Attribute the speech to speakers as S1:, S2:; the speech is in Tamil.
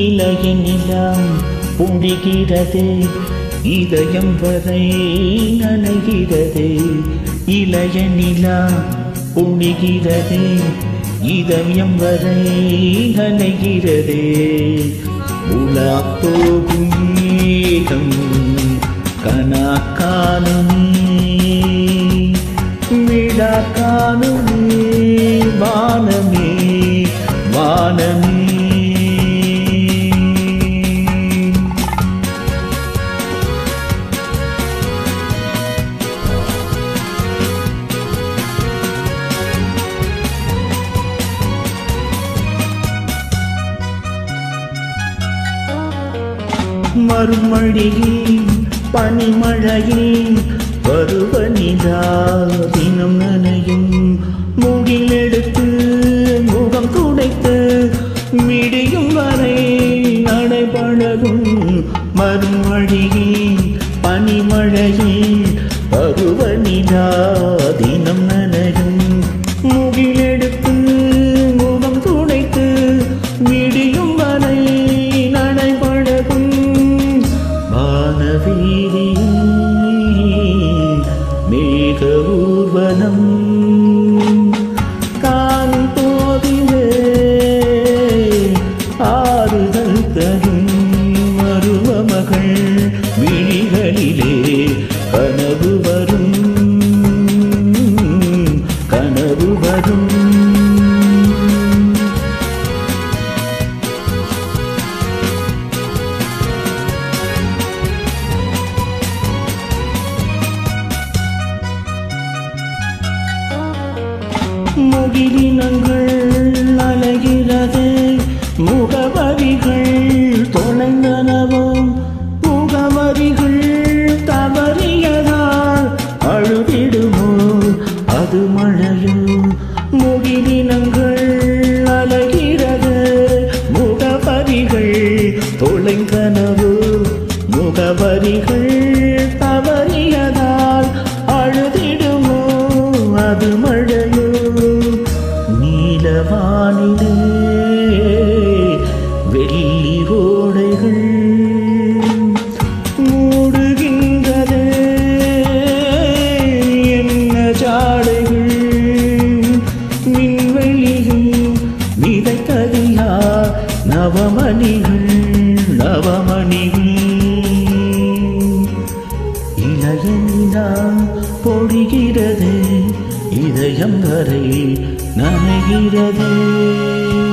S1: இலையெல்லாம் பொழிகிறது இதயம் வரை நனைகிறது இளைய நிலா பொழிகிறது இதயம் வரை நனைகிறது உலா போகும் மேகம் கனா காணுமே விழா காணுமே வானமே வானமே மறுமொழியில் பனிமழையில் பருவனிதா தினம் நனையும் முகிலெடுத்து முகம் துடைத்து மிடியும் வரை நடைபழகும் மறுமொழியில் பனிமழையில் பருவனிதா தினம் நனையும் முகிலெடுத்து முகம் துடைத்து விடியும் வரை நடைபழகும் வானவீதியில் மேக ஊர்வலம் காணும் போதிலே ஆறுதல் தரும் மருவமகள் விழிகளிலே கனவு வரும் கனவு வரும் முகிலினங்கள் அலைகிறது முகவரிகள் தொலைந்தனவோ முகவரிகள் தவறியதால் அழுதிடுமோ அது மழையோ முகிலினங்கள் அலைகிறது முகவரிகள் தொலைந்தனவோ முகவரிகள் தவறியதால் அழுதிடுமோ அது மழையோ நீலவானிலே வெள்ளி ஓடைகள் மூடுகின்றதே என்ன ஜாடைகள் மின்வெளிகள் விதைத்ததியா நவமணிகள் நவமணிகள் இளையனிலா பொழிகிறது இதயம் வரை நனைகிறது